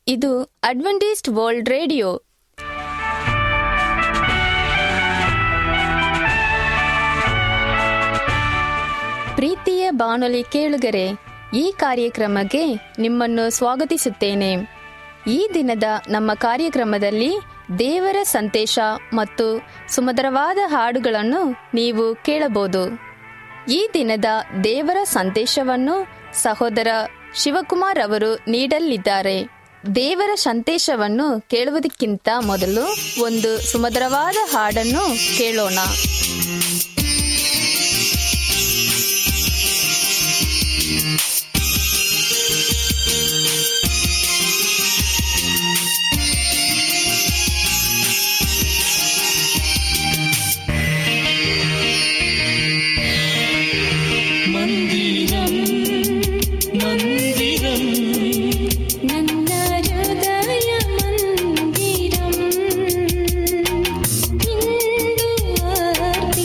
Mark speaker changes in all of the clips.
Speaker 1: ಇದು Adventist world radio ಪ್ರೀತಿಯ ಬಾನುಲಿ ಕೇಳುಗರೆ ಈ ಕಾರ್ಯಕ್ರಮಕ್ಕೆ ನಿಮ್ಮನ್ನು ಸ್ವಾಗತಿಸುತ್ತೇನೆ ಈ ದಿನದ ನಮ್ಮ ಕಾರ್ಯಕ್ರಮದಲ್ಲಿ ದೇವರ ಸಂದೇಶ ಮತ್ತು ಸುಮಧುರವಾದ ಹಾಡುಗಳನ್ನು ನೀವು ಕೇಳಬಹುದು ಈ ದಿನದ ದೇವರ ಸಂದೇಶವನ್ನು ಸಹೋದರ ಶಿವಕುಮಾರ್ ಅವರು ನೀಡಲಿದ್ದಾರೆ ದೇವರ ಸಂದೇಶವನ್ನು ಕೇಳುವುದಕ್ಕಿಂತ ಮೊದಲು ಒಂದು ಸುಮಧುರವಾದ ಹಾಡನ್ನು ಕೇಳೋಣ
Speaker 2: മന്ദിരം മന്ദിരം
Speaker 3: ನನ್ನ ಹೃದಯ ಮಂದಿರಂ ಇಂದು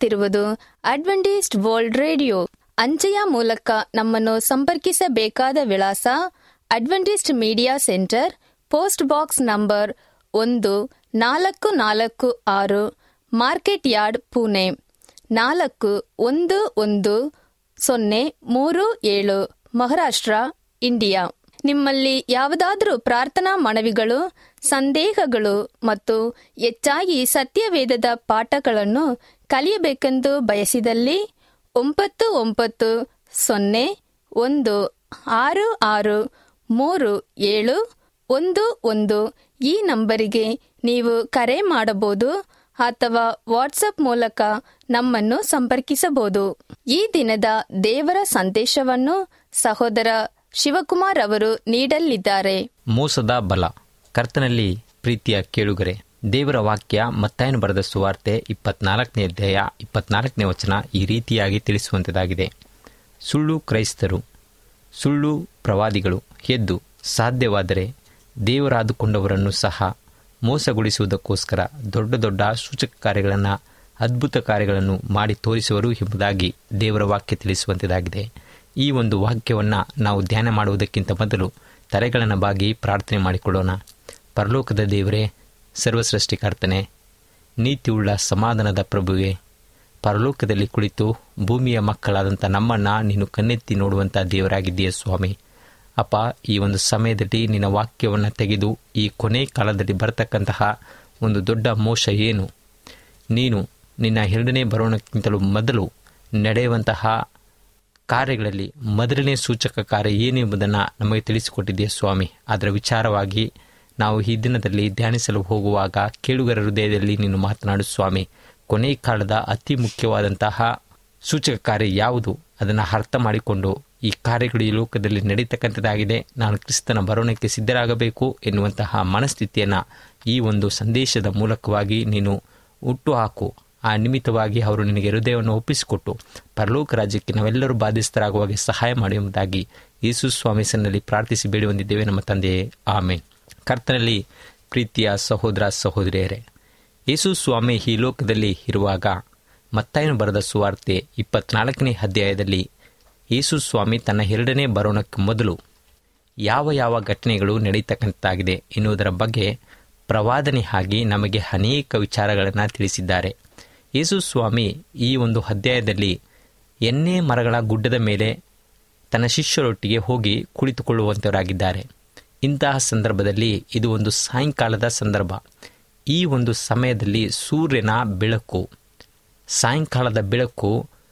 Speaker 1: ಕೇಳುತ್ತಿರುವುದು ಅಡ್ವೆಂಟಿಸ್ಟ್ ವರ್ಲ್ಡ್ ರೇಡಿಯೋ ಅಂಚೆಯ ಮೂಲಕ ನಮ್ಮನ್ನು ಸಂಪರ್ಕಿಸಬೇಕಾದ ವಿಳಾಸ Adventist media centre post box number ಒಂದು ನಾಲ್ಕು ನಾಲ್ಕು ಆರು ಮಾರ್ಕೆಟ್ ಯಾರ್ಡ್ ಪುಣೆ ನಾಲ್ಕು ಒಂದು ಒಂದು ಸೊನ್ನೆ ಮೂರು ಏಳು ಮಹಾರಾಷ್ಟ್ರ ಇಂಡಿಯಾ ನಿಮ್ಮಲ್ಲಿ ಯಾವುದಾದರೂ ಪ್ರಾರ್ಥನಾ ಮನವಿಗಳು ಸಂದೇಹಗಳು ಮತ್ತು ಹೆಚ್ಚಾಗಿ ಸತ್ಯವೇದದ ಪಾಠಗಳನ್ನು ಕಲಿಯಬೇಕೆಂದು ಬಯಸಿದಲ್ಲಿ ಒಂಬತ್ತು ಒಂಬತ್ತು ಸೊನ್ನೆ ಒಂದು ಆರು ಆರು ಮೂರು ಏಳು ಒಂದು ಒಂದು ಈ ನಂಬರಿಗೆ ನೀವು ಕರೆ ಮಾಡಬಹುದು ಅಥವಾ ವಾಟ್ಸಪ್ ಮೂಲಕ ನಮ್ಮನ್ನು ಸಂಪರ್ಕಿಸಬಹುದು ಈ ದಿನದ ದೇವರ ಸಂದೇಶವನ್ನು ಸಹೋದರ ಶಿವಕುಮಾರ್ ಅವರು ನೀಡಲಿದ್ದಾರೆ
Speaker 4: ಮೋಸದ ಬಲ ಕರ್ತನಲ್ಲಿ ಪ್ರೀತಿಯ ಕೇಳುಗರೆ ದೇವರ ವಾಕ್ಯ ಮತ್ತಾಯನು ಬರೆದ ಸುವಾರ್ತೆ ಇಪ್ಪತ್ನಾಲ್ಕನೇ ಅಧ್ಯಾಯ ಇಪ್ಪತ್ನಾಲ್ಕನೇ ವಚನ ಈ ರೀತಿಯಾಗಿ ತಿಳಿಸುವಂಥದ್ದಾಗಿದೆ ಸುಳ್ಳು ಕ್ರೈಸ್ತರು ಸುಳ್ಳು ಪ್ರವಾದಿಗಳು ಎದ್ದು ಸಾಧ್ಯವಾದರೆ ದೇವರಾದುಕೊಂಡವರನ್ನು ಸಹ ಮೋಸಗೊಳಿಸುವುದಕ್ಕೋಸ್ಕರ ದೊಡ್ಡ ದೊಡ್ಡ ಸೂಚಕ ಕಾರ್ಯಗಳನ್ನು ಅದ್ಭುತ ಕಾರ್ಯಗಳನ್ನು ಮಾಡಿ ತೋರಿಸುವರು ಎಂಬುದಾಗಿ ದೇವರ ವಾಕ್ಯ ತಿಳಿಸುವಂಥದ್ದಾಗಿದೆ ಈ ಒಂದು ವಾಕ್ಯವನ್ನು ನಾವು ಧ್ಯಾನ ಮಾಡುವುದಕ್ಕಿಂತ ಮೊದಲು ತಲೆಗಳನ್ನು ಬಾಗಿ ಪ್ರಾರ್ಥನೆ ಮಾಡಿಕೊಳ್ಳೋಣ ಪರಲೋಕದ ದೇವರೇ ಸರ್ವಸೃಷ್ಟಿಕರ್ತನೆ ನೀತಿಯುಳ್ಳ ಸಮಾಧಾನದ ಪ್ರಭುವೆ ಪರಲೋಕದಲ್ಲಿ ಕುಳಿತು ಭೂಮಿಯ ಮಕ್ಕಳಾದಂಥ ನಮ್ಮನ್ನು ನೀನು ಕಣ್ಣೆತ್ತಿ ನೋಡುವಂಥ ದೇವರಾಗಿದ್ದೀಯ ಸ್ವಾಮಿ ಅಪ್ಪ ಈ ಒಂದು ಸಮಯದಲ್ಲಿ ನಿನ್ನ ವಾಕ್ಯವನ್ನು ತೆಗೆದು ಈ ಕೊನೆ ಕಾಲದಲ್ಲಿ ಬರತಕ್ಕಂತಹ ಒಂದು ದೊಡ್ಡ ಮೋಸ ಏನು ನೀನು ನಿನ್ನ ಎರಡನೇ ಬರೋಣಕ್ಕಿಂತಲೂ ಮೊದಲು ನಡೆಯುವಂತಹ ಕಾರ್ಯಗಳಲ್ಲಿ ಮೊದಲನೇ ಸೂಚಕ ಕಾರ್ಯ ಏನು ಎಂಬುದನ್ನು ನಮಗೆ ತಿಳಿಸಿಕೊಟ್ಟಿದೆಯಾ ಸ್ವಾಮಿ ಅದರ ವಿಚಾರವಾಗಿ ನಾವು ಈ ದಿನದಲ್ಲಿ ಧ್ಯಾನಿಸಲು ಹೋಗುವಾಗ ಕೇಳುಗರ ಹೃದಯದಲ್ಲಿ ನೀನು ಮಾತನಾಡು ಸ್ವಾಮಿ ಕೊನೆ ಕಾಲದ ಅತಿ ಮುಖ್ಯವಾದಂತಹ ಸೂಚಕ ಕಾರ್ಯ ಯಾವುದು ಅದನ್ನು ಅರ್ಥ ಮಾಡಿಕೊಂಡು ಈ ಕಾರ್ಯಗಳು ಈ ಲೋಕದಲ್ಲಿ ನಡೀತಕ್ಕಂಥದ್ದಾಗಿದೆ ನಾನು ಕ್ರಿಸ್ತನ ಬರೋಣಕ್ಕೆ ಸಿದ್ಧರಾಗಬೇಕು ಎನ್ನುವಂತಹ ಮನಸ್ಥಿತಿಯನ್ನು ಈ ಒಂದು ಸಂದೇಶದ ಮೂಲಕವಾಗಿ ನೀನು ಹುಟ್ಟು ಹಾಕು ಆ ನಿಮಿತ್ತವಾಗಿ ಅವರು ನಿನಗೆ ಹೃದಯವನ್ನು ಒಪ್ಪಿಸಿಕೊಟ್ಟು ಪರಲೋಕ ರಾಜ್ಯಕ್ಕೆ ನಾವೆಲ್ಲರೂ ಬಾಧಿಸ್ತರಾಗುವಾಗೆ ಸಹಾಯ ಮಾಡಿ ಎಂಬುದಾಗಿ ಯೇಸು ಸ್ವಾಮಿ ಸನ್ನಲ್ಲಿ ಪ್ರಾರ್ಥಿಸಿ ಬೇಡಿ ಹೊಂದಿದ್ದೇವೆ ನಮ್ಮ ತಂದೆಯೇ ಆಮೇನ್ ಕರ್ತನಲ್ಲಿ ಪ್ರೀತಿಯ ಸಹೋದರ ಸಹೋದರಿಯರೇ ಯೇಸು ಸ್ವಾಮಿ ಈ ಲೋಕದಲ್ಲಿ ಇರುವಾಗ ಮತ್ತಾಯನು ಬರೆದ ಸುವಾರ್ತೆ ಇಪ್ಪತ್ನಾಲ್ಕನೇ ಅಧ್ಯಾಯದಲ್ಲಿ ಯೇಸು ಸ್ವಾಮಿ ತನ್ನ ಎರಡನೇ ಬರೋಣಕ್ಕೆ ಮೊದಲು ಯಾವ ಯಾವ ಘಟನೆಗಳು ನಡೀತಕ್ಕಂಥದ್ದಾಗಿದೆ ಎನ್ನುವುದರ ಬಗ್ಗೆ ಪ್ರವಾದನೆ ಆಗಿ ನಮಗೆ ಅನೇಕ ವಿಚಾರಗಳನ್ನು ತಿಳಿಸಿದ್ದಾರೆ ಯೇಸು ಸ್ವಾಮಿ ಈ ಒಂದು ಅಧ್ಯಾಯದಲ್ಲಿ ಎಣ್ಣೆ ಮರಗಳ ಗುಡ್ಡದ ಮೇಲೆ ತನ್ನ ಶಿಷ್ಯರೊಟ್ಟಿಗೆ ಹೋಗಿ ಕುಳಿತುಕೊಳ್ಳುವಂತವರಾಗಿದ್ದಾರೆ ಇಂತಹ ಸಂದರ್ಭದಲ್ಲಿ ಇದು ಒಂದು ಸಾಯಂಕಾಲದ ಸಂದರ್ಭ ಈ ಒಂದು ಸಮಯದಲ್ಲಿ ಸೂರ್ಯನ ಬೆಳಕು ಸಾಯಂಕಾಲದ ಬೆಳಕು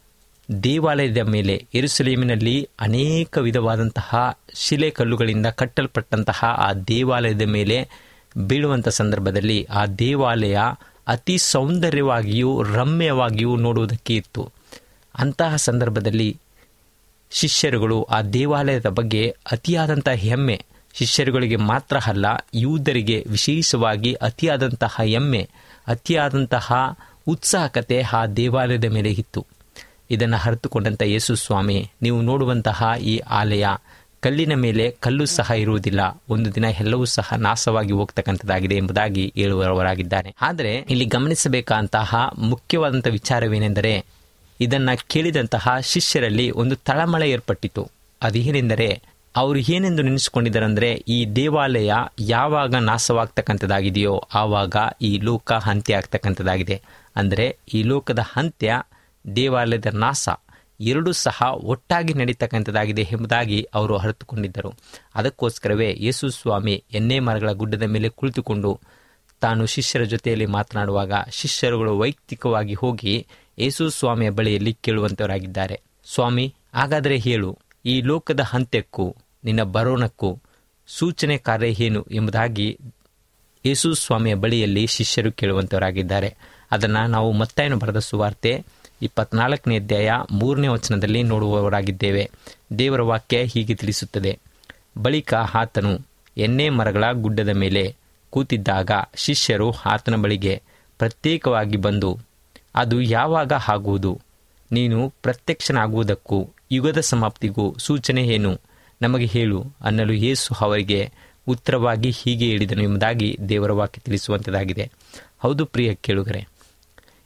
Speaker 4: ದೇವಾಲಯದ ಮೇಲೆ ಎರುಸಲೇಮಿನಲ್ಲಿ ಅನೇಕ ವಿಧವಾದಂತಹ ಶಿಲೆ ಕಲ್ಲುಗಳಿಂದ ಕಟ್ಟಲ್ಪಟ್ಟಂತಹ ಆ ದೇವಾಲಯದ ಮೇಲೆ ಬೀಳುವಂಥ ಸಂದರ್ಭದಲ್ಲಿ ಆ ದೇವಾಲಯ ಅತಿ ಸೌಂದರ್ಯವಾಗಿಯೂ ರಮ್ಯವಾಗಿಯೂ ನೋಡುವುದಕ್ಕೆ ಇತ್ತು ಅಂತಹ ಸಂದರ್ಭದಲ್ಲಿ ಶಿಷ್ಯರುಗಳು ಆ ದೇವಾಲಯದ ಬಗ್ಗೆ ಅತಿಯಾದಂಥ ಹೆಮ್ಮೆ ಶಿಷ್ಯರುಗಳಿಗೆ ಮಾತ್ರ ಅಲ್ಲ ಯೂದರಿಗೆ ವಿಶೇಷವಾಗಿ ಅತಿಯಾದಂತಹ ಹೆಮ್ಮೆ ಅತಿಯಾದಂತಹ ಉತ್ಸಾಹಕತೆ ಆ ದೇವಾಲಯದ ಮೇಲೆ ಇತ್ತು ಇದನ್ನು ಅರಿತುಕೊಂಡಂಥ ಯೇಸು ಸ್ವಾಮಿ ನೀವು ನೋಡುವಂತಹ ಈ ಆಲಯ ಕಲ್ಲಿನ ಮೇಲೆ ಕಲ್ಲು ಸಹ ಇರುವುದಿಲ್ಲ ಒಂದು ದಿನ ಎಲ್ಲವೂ ಸಹ ನಾಶವಾಗಿ ಹೋಗ್ತಕ್ಕಂಥದ್ದಾಗಿದೆ ಎಂಬುದಾಗಿ ಹೇಳುವವರಾಗಿದ್ದಾರೆ ಆದರೆ ಇಲ್ಲಿ ಗಮನಿಸಬೇಕಾದಂತಹ ಮುಖ್ಯವಾದಂಥ ವಿಚಾರವೇನೆಂದರೆ ಇದನ್ನು ಕೇಳಿದಂತಹ ಶಿಷ್ಯರಲ್ಲಿ ಒಂದು ತಳಮಳ ಏರ್ಪಟ್ಟಿತು ಅದೇನೆಂದರೆ ಅವರು ಏನೆಂದು ನೆನೆಸಿಕೊಂಡಿದ್ದಾರಂದರೆ ಈ ದೇವಾಲಯ ಯಾವಾಗ ನಾಶವಾಗ್ತಕ್ಕಂಥದ್ದಾಗಿದೆಯೋ ಆವಾಗ ಈ ಲೋಕ ಅಂತ್ಯ ಆಗ್ತಕ್ಕಂಥದ್ದಾಗಿದೆ ಅಂದರೆ ಈ ಲೋಕದ ಅಂತ್ಯ ದೇವಾಲಯದ ನಾಶ ಎರಡೂ ಸಹ ಒಟ್ಟಾಗಿ ನಡೀತಕ್ಕಂಥದ್ದಾಗಿದೆ ಎಂಬುದಾಗಿ ಅವರು ಅರಿತುಕೊಂಡಿದ್ದರು ಅದಕ್ಕೋಸ್ಕರವೇ ಯೇಸು ಸ್ವಾಮಿ ಎಣ್ಣೆ ಮರಗಳ ಗುಡ್ಡದ ಮೇಲೆ ಕುಳಿತುಕೊಂಡು ತಾನು ಶಿಷ್ಯರ ಜೊತೆಯಲ್ಲಿ ಮಾತನಾಡುವಾಗ ಶಿಷ್ಯರುಗಳು ವೈಯಕ್ತಿಕವಾಗಿ ಹೋಗಿ ಯೇಸು ಸ್ವಾಮಿಯ ಬಳಿಯಲ್ಲಿ ಕೇಳುವಂತವರಾಗಿದ್ದಾರೆ ಸ್ವಾಮಿ ಹಾಗಾದರೆ ಹೇಳು ಈ ಲೋಕದ ಅಂತ್ಯಕ್ಕೂ ನಿನ್ನ ಬರೋಣಕ್ಕೂ ಸೂಚನೆ ಕಾರ್ಯ ಏನು ಎಂಬುದಾಗಿ ಯೇಸು ಸ್ವಾಮಿಯ ಬಳಿಯಲ್ಲಿ ಶಿಷ್ಯರು ಕೇಳುವಂತವರಾಗಿದ್ದಾರೆ ಅದನ್ನು ನಾವು ಮತ್ತಾಯನು ಬರೆದ ಸುವಾರ್ತೆ ಇಪ್ಪತ್ನಾಲ್ಕನೇ ಅಧ್ಯಾಯ ಮೂರನೇ ವಚನದಲ್ಲಿ ನೋಡುವವರಾಗಿದ್ದೇವೆ ದೇವರ ವಾಕ್ಯ ಹೀಗೆ ತಿಳಿಸುತ್ತದೆ ಬಳಿಕ ಆತನು ಎಣ್ಣೆ ಮರಗಳ ಗುಡ್ಡದ ಮೇಲೆ ಕೂತಿದ್ದಾಗ ಶಿಷ್ಯರು ಆತನ ಬಳಿಗೆ ಪ್ರತ್ಯೇಕವಾಗಿ ಬಂದು ಅದು ಯಾವಾಗ ಆಗುವುದು ನೀನು ಪ್ರತ್ಯಕ್ಷನಾಗುವುದಕ್ಕೂ ಯುಗದ ಸಮಾಪ್ತಿಗೂ ಸೂಚನೆ ಏನು ನಮಗೆ ಹೇಳು ಅನ್ನಲು ಯೇಸು ಅವರಿಗೆ ಉತ್ತರವಾಗಿ ಹೀಗೆ ಹೇಳಿದನು ಎಂಬುದಾಗಿ ದೇವರ ವಾಕ್ಯ ತಿಳಿಸುವಂಥದ್ದಾಗಿದೆ ಹೌದು ಪ್ರಿಯ ಕೇಳುಗರೆ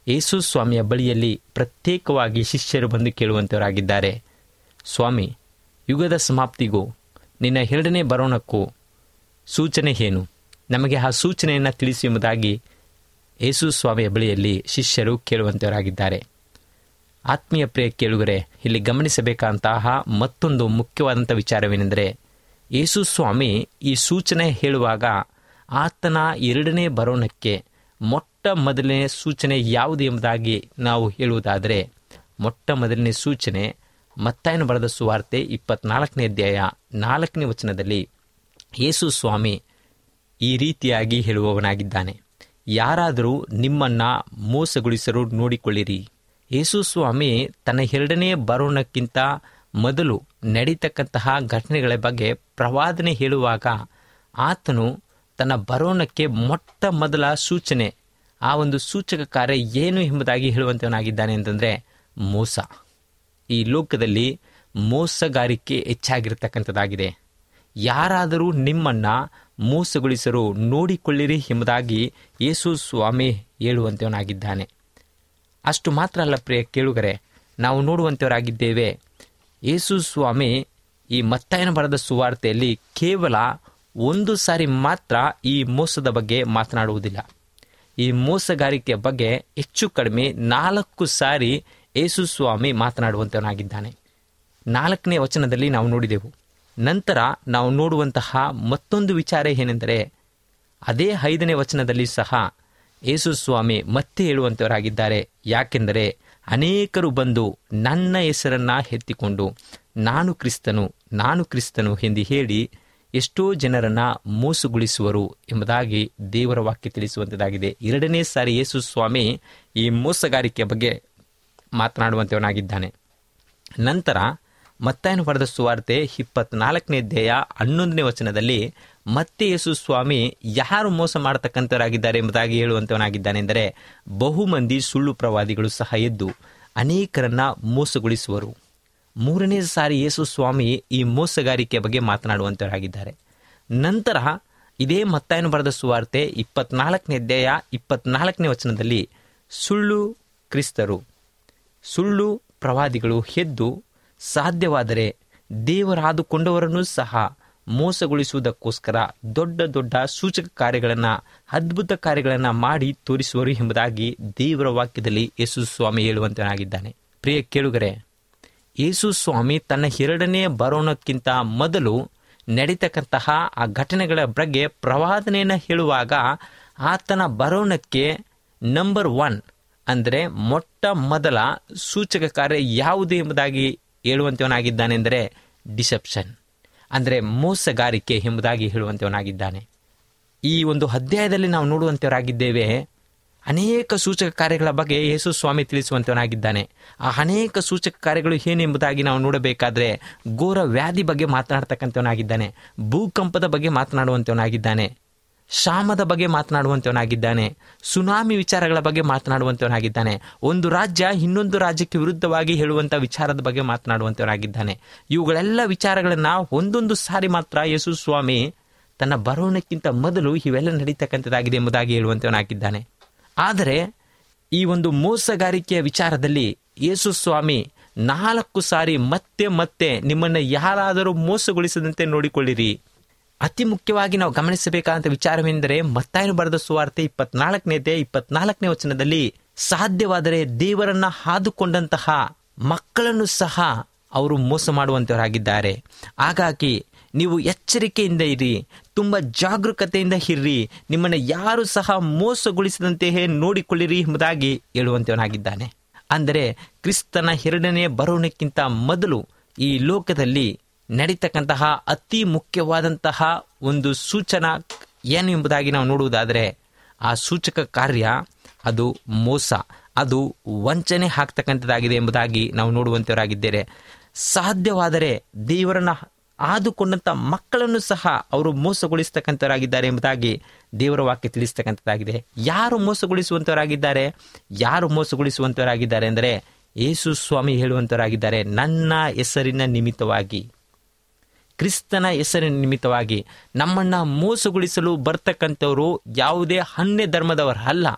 Speaker 4: ಯೇಸು ಸ್ವಾಮಿಯ ಬಳಿಯಲ್ಲಿ ಪ್ರತ್ಯೇಕವಾಗಿ ಶಿಷ್ಯರು ಬಂದು ಕೇಳುವಂತವರಾಗಿದ್ದಾರೆ ಸ್ವಾಮಿ ಯುಗದ ಸಮಾಪ್ತಿಗೂ ನಿನ್ನ ಎರಡನೇ ಬರೋಣಕ್ಕೂ ಸೂಚನೆ ಏನು ನಮಗೆ ಆ ಸೂಚನೆಯನ್ನು ತಿಳಿಸಿ ಎಂಬುದಾಗಿ ಯೇಸು ಸ್ವಾಮಿಯ ಬಳಿಯಲ್ಲಿ ಶಿಷ್ಯರು ಕೇಳುವಂತವರಾಗಿದ್ದಾರೆ ಆತ್ಮೀಯ ಪ್ರಿಯ ಕೇಳುಗರೆ ಇಲ್ಲಿ ಗಮನಿಸಬೇಕಾದಂತಹ ಮತ್ತೊಂದು ಮುಖ್ಯವಾದಂಥ ವಿಚಾರವೇನೆಂದರೆ ಯೇಸು ಸ್ವಾಮಿ ಈ ಸೂಚನೆ ಹೇಳುವಾಗ ಆತನ ಎರಡನೇ ಬರೋಣಕ್ಕೆ ಮೊಟ್ಟ ಮೊದಲನೇ ಸೂಚನೆ ಯಾವುದು ಎಂಬುದಾಗಿ ನಾವು ಹೇಳುವುದಾದರೆ ಮೊಟ್ಟ ಮೊದಲನೇ ಸೂಚನೆ ಮತ್ತಾಯನ ಬರೆದ ಸುವಾರ್ತೆ ಇಪ್ಪತ್ನಾಲ್ಕನೇ ಅಧ್ಯಾಯ ನಾಲ್ಕನೇ ವಚನದಲ್ಲಿ ಯೇಸು ಸ್ವಾಮಿ ಈ ರೀತಿಯಾಗಿ ಹೇಳುವವನಾಗಿದ್ದಾನೆ ಯಾರಾದರೂ ನಿಮ್ಮನ್ನ ಮೋಸಗೊಳಿಸಲು ನೋಡಿಕೊಳ್ಳಿರಿ ಯೇಸು ಸ್ವಾಮಿ ತನ್ನ ಎರಡನೇ ಬರೋಣಕ್ಕಿಂತ ಮೊದಲು ನಡೀತಕ್ಕಂತಹ ಘಟನೆಗಳ ಬಗ್ಗೆ ಪ್ರವಾದನೆ ಹೇಳುವಾಗ ಆತನು ತನ್ನ ಬರೋಣಕ್ಕೆ ಮೊಟ್ಟ ಮೊದಲ ಸೂಚನೆ ಆ ಒಂದು ಸೂಚಕ ಕಾರ್ಯ ಏನು ಎಂಬುದಾಗಿ ಹೇಳುವಂತವನಾಗಿದ್ದಾನೆ ಅಂತಂದರೆ ಮೋಸ ಈ ಲೋಕದಲ್ಲಿ ಮೋಸಗಾರಿಕೆ ಹೆಚ್ಚಾಗಿರ್ತಕ್ಕಂಥದ್ದಾಗಿದೆ ಯಾರಾದರೂ ನಿಮ್ಮನ್ನ ಮೋಸಗೊಳಿಸಲು ನೋಡಿಕೊಳ್ಳಿರಿ ಎಂಬುದಾಗಿ ಯೇಸು ಸ್ವಾಮಿ ಹೇಳುವಂತವನಾಗಿದ್ದಾನೆ ಅಷ್ಟು ಮಾತ್ರ ಅಲ್ಲ ಪ್ರಿಯ ಕೇಳುಗರೆ ನಾವು ನೋಡುವಂಥವರಾಗಿದ್ದೇವೆ ಯೇಸು ಸ್ವಾಮಿ ಈ ಮತ್ತಾಯನ ಬರದ ಸುವಾರ್ತೆಯಲ್ಲಿ ಕೇವಲ ಒಂದು ಸಾರಿ ಮಾತ್ರ ಈ ಮೋಸದ ಬಗ್ಗೆ ಮಾತನಾಡುವುದಿಲ್ಲ ಈ ಮೋಸಗಾರಿಕೆಯ ಬಗ್ಗೆ ಹೆಚ್ಚು ಕಡಿಮೆ ನಾಲ್ಕು ಸಾರಿ ಯೇಸು ಸ್ವಾಮಿ ಮಾತನಾಡುವಂತವನಾಗಿದ್ದಾನೆ ನಾಲ್ಕನೇ ವಚನದಲ್ಲಿ ನಾವು ನೋಡಿದೆವು ನಂತರ ನಾವು ನೋಡುವಂತಹ ಮತ್ತೊಂದು ವಿಚಾರ ಏನೆಂದರೆ ಅದೇ ಐದನೇ ವಚನದಲ್ಲಿ ಸಹ ಯೇಸು ಸ್ವಾಮಿ ಮತ್ತೆ ಹೇಳುವಂತವರಾಗಿದ್ದಾರೆ ಯಾಕೆಂದರೆ ಅನೇಕರು ಬಂದು ನನ್ನ ಹೆಸರನ್ನ ಎತ್ತಿಕೊಂಡು ನಾನು ಕ್ರಿಸ್ತನು ನಾನು ಕ್ರಿಸ್ತನು ಎಂದು ಹೇಳಿ ಎಷ್ಟೋ ಜನರನ್ನ ಮೋಸಗೊಳಿಸುವರು ಎಂಬುದಾಗಿ ದೇವರ ವಾಕ್ಯ ತಿಳಿಸುವಂಥದ್ದಾಗಿದೆ ಎರಡನೇ ಸಾರಿ ಯೇಸು ಸ್ವಾಮಿ ಈ ಮೋಸಗಾರಿಕೆಯ ಬಗ್ಗೆ ಮಾತನಾಡುವಂತವನಾಗಿದ್ದಾನೆ ನಂತರ ಮತ್ತಾಯನ ಬರೆದ ಸುವಾರ್ತೆ ಇಪ್ಪತ್ನಾಲ್ಕನೇ ಅಧ್ಯಾಯ ಹನ್ನೊಂದನೇ ವಚನದಲ್ಲಿ ಮತ್ತೆ ಯೇಸು ಸ್ವಾಮಿ ಯಾರು ಮೋಸ ಮಾಡತಕ್ಕಂಥವರಾಗಿದ್ದಾರೆ ಎಂಬುದಾಗಿ ಹೇಳುವಂತವನಾಗಿದ್ದಾನೆ ಎಂದರೆ ಬಹು ಮಂದಿ ಸುಳ್ಳು ಪ್ರವಾದಿಗಳು ಸಹ ಎದ್ದು ಅನೇಕರನ್ನ ಮೋಸಗೊಳಿಸುವರು ಮೂರನೇ ಸಾರಿ ಯೇಸು ಸ್ವಾಮಿ ಈ ಮೋಸಗಾರಿಕೆಯ ಬಗ್ಗೆ ಮಾತನಾಡುವಂತವರಾಗಿದ್ದಾರೆ ನಂತರ ಇದೇ ಮತ್ತಾಯನ ಬರೆದ ಸುವಾರ್ತೆ ಇಪ್ಪತ್ನಾಲ್ಕನೇ ಅಧ್ಯಾಯ ಇಪ್ಪತ್ನಾಲ್ಕನೇ ವಚನದಲ್ಲಿ ಸುಳ್ಳು ಕ್ರಿಸ್ತರು ಸುಳ್ಳು ಪ್ರವಾದಿಗಳು ಎದ್ದು ಸಾಧ್ಯವಾದರೆ ದೇವರಾದುಕೊಂಡವರನ್ನೂ ಸಹ ಮೋಸಗೊಳಿಸುವುದಕ್ಕೋಸ್ಕರ ದೊಡ್ಡ ದೊಡ್ಡ ಸೂಚಕ ಕಾರ್ಯಗಳನ್ನು ಅದ್ಭುತ ಕಾರ್ಯಗಳನ್ನು ಮಾಡಿ ತೋರಿಸುವರು ಎಂಬುದಾಗಿ ದೇವರ ವಾಕ್ಯದಲ್ಲಿ ಯೇಸು ಸ್ವಾಮಿ ಹೇಳುವಂತನಾಗಿದ್ದಾನೆ ಪ್ರಿಯ ಕೇಳುಗರೆ ಯೇಸು ಸ್ವಾಮಿ ತನ್ನ ಎರಡನೇ ಬರೋಣಕ್ಕಿಂತ ಮೊದಲು ನಡೀತಕ್ಕಂತಹ ಆ ಘಟನೆಗಳ ಬಗ್ಗೆ ಪ್ರವಾದನೆಯನ್ನು ಹೇಳುವಾಗ ಆತನ ಬರೋಣಕ್ಕೆ ನಂಬರ್ ಒನ್ ಅಂದರೆ ಮೊಟ್ಟ ಮೊದಲ ಸೂಚಕ ಕಾರ್ಯ ಯಾವುದು ಎಂಬುದಾಗಿ ಹೇಳುವಂತವನಾಗಿದ್ದಾನೆಂದರೆ ಡಿಸೆಪ್ಷನ್ ಅಂದರೆ ಮೋಸಗಾರಿಕೆ ಎಂಬುದಾಗಿ ಹೇಳುವಂತವನಾಗಿದ್ದಾನೆ ಈ ಒಂದು ಅಧ್ಯಾಯದಲ್ಲಿ ನಾವು ನೋಡುವಂತವರಾಗಿದ್ದೇವೆ ಅನೇಕ ಸೂಚಕ ಕಾರ್ಯಗಳ ಬಗ್ಗೆ ಯೇಸು ಸ್ವಾಮಿ ತಿಳಿಸುವಂತವನಾಗಿದ್ದಾನೆ ಆ ಅನೇಕ ಸೂಚಕ ಕಾರ್ಯಗಳು ಏನೆಂಬುದಾಗಿ ನಾವು ನೋಡಬೇಕಾದ್ರೆ ಘೋರ ವ್ಯಾಧಿ ಬಗ್ಗೆ ಮಾತನಾಡ್ತಕ್ಕಂಥವನಾಗಿದ್ದಾನೆ ಭೂಕಂಪದ ಬಗ್ಗೆ ಮಾತನಾಡುವಂತವನಾಗಿದ್ದಾನೆ ಶಾಮದ ಬಗ್ಗೆ ಮಾತನಾಡುವಂತವನಾಗಿದ್ದಾನೆ ಸುನಾಮಿ ವಿಚಾರಗಳ ಬಗ್ಗೆ ಮಾತನಾಡುವಂತವನಾಗಿದ್ದಾನೆ ಒಂದು ರಾಜ್ಯ ಇನ್ನೊಂದು ರಾಜ್ಯಕ್ಕೆ ವಿರುದ್ಧವಾಗಿ ಹೇಳುವಂಥ ವಿಚಾರದ ಬಗ್ಗೆ ಮಾತನಾಡುವಂತವನಾಗಿದ್ದಾನೆ ಇವುಗಳೆಲ್ಲ ವಿಚಾರಗಳನ್ನ ಒಂದೊಂದು ಸಾರಿ ಮಾತ್ರ ಯೇಸು ಸ್ವಾಮಿ ತನ್ನ ಬರೋಣಕ್ಕಿಂತ ಮೊದಲು ಇವೆಲ್ಲ ನಡೀತಕ್ಕಂಥದ್ದಾಗಿದೆ ಎಂಬುದಾಗಿ ಹೇಳುವಂತವನಾಗಿದ್ದಾನೆ ಆದರೆ ಈ ಒಂದು ಮೋಸಗಾರಿಕೆಯ ವಿಚಾರದಲ್ಲಿ ಯೇಸು ಸ್ವಾಮಿ ನಾಲ್ಕು ಸಾರಿ ಮತ್ತೆ ಮತ್ತೆ ನಿಮ್ಮನ್ನು ಯಾರಾದರೂ ಮೋಸಗೊಳಿಸದಂತೆ ನೋಡಿಕೊಳ್ಳಿರಿ ಅತಿ ಮುಖ್ಯವಾಗಿ ನಾವು ಗಮನಿಸಬೇಕಾದಂಥ ವಿಚಾರವೆಂದರೆ ಮತ್ತಾಯನು ಬರೆದ ಸುವಾರ್ತೆ ಇಪ್ಪತ್ನಾಲ್ಕನೇ ಇಪ್ಪತ್ನಾಲ್ಕನೇ ವಚನದಲ್ಲಿ ಸಾಧ್ಯವಾದರೆ ದೇವರನ್ನ ಹಾದುಕೊಂಡಂತಹ ಮಕ್ಕಳನ್ನು ಸಹ ಅವರು ಮೋಸ ಮಾಡುವಂತವರಾಗಿದ್ದಾರೆ ಹಾಗಾಗಿ ನೀವು ಎಚ್ಚರಿಕೆಯಿಂದ ಇರಿ ತುಂಬ ಜಾಗರೂಕತೆಯಿಂದ ಇರ್ರಿ ನಿಮ್ಮನ್ನು ಯಾರು ಸಹ ಮೋಸಗೊಳಿಸದಂತೆಯೇ ನೋಡಿಕೊಳ್ಳಿರಿ ಎಂಬುದಾಗಿ ಹೇಳುವಂತವನಾಗಿದ್ದಾನೆ ಅಂದರೆ ಕ್ರಿಸ್ತನ ಎರಡನೇ ಬರೋಣಕ್ಕಿಂತ ಮೊದಲು ಈ ಲೋಕದಲ್ಲಿ ನಡೀತಕ್ಕಂತಹ ಅತಿ ಮುಖ್ಯವಾದಂತಹ ಒಂದು ಸೂಚನಾ ಏನು ಎಂಬುದಾಗಿ ನಾವು ನೋಡುವುದಾದರೆ ಆ ಸೂಚಕ ಕಾರ್ಯ ಅದು ಮೋಸ ಅದು ವಂಚನೆ ಹಾಕ್ತಕ್ಕಂಥದ್ದಾಗಿದೆ ಎಂಬುದಾಗಿ ನಾವು ನೋಡುವಂತವರಾಗಿದ್ದೇವೆ ಸಾಧ್ಯವಾದರೆ ದೇವರನ್ನ ಆದುಕೊಂಡಂಥ ಮಕ್ಕಳನ್ನು ಸಹ ಅವರು ಮೋಸಗೊಳಿಸ್ತಕ್ಕಂಥವರಾಗಿದ್ದಾರೆ ಎಂಬುದಾಗಿ ದೇವರ ವಾಕ್ಯ ತಿಳಿಸ್ತಕ್ಕಂಥದ್ದಾಗಿದೆ ಯಾರು ಮೋಸಗೊಳಿಸುವಂಥವರಾಗಿದ್ದಾರೆ ಯಾರು ಮೋಸಗೊಳಿಸುವಂಥವರಾಗಿದ್ದಾರೆ ಅಂದರೆ ಯೇಸು ಸ್ವಾಮಿ ಹೇಳುವಂಥವರಾಗಿದ್ದಾರೆ ನನ್ನ ಹೆಸರಿನ ನಿಮಿತ್ತವಾಗಿ ಕ್ರಿಸ್ತನ ಹೆಸರಿನ ನಿಮಿತ್ತವಾಗಿ ನಮ್ಮನ್ನ ಮೋಸಗೊಳಿಸಲು ಬರ್ತಕ್ಕಂಥವರು ಯಾವುದೇ ಅನ್ಯ ಧರ್ಮದವರಲ್ಲ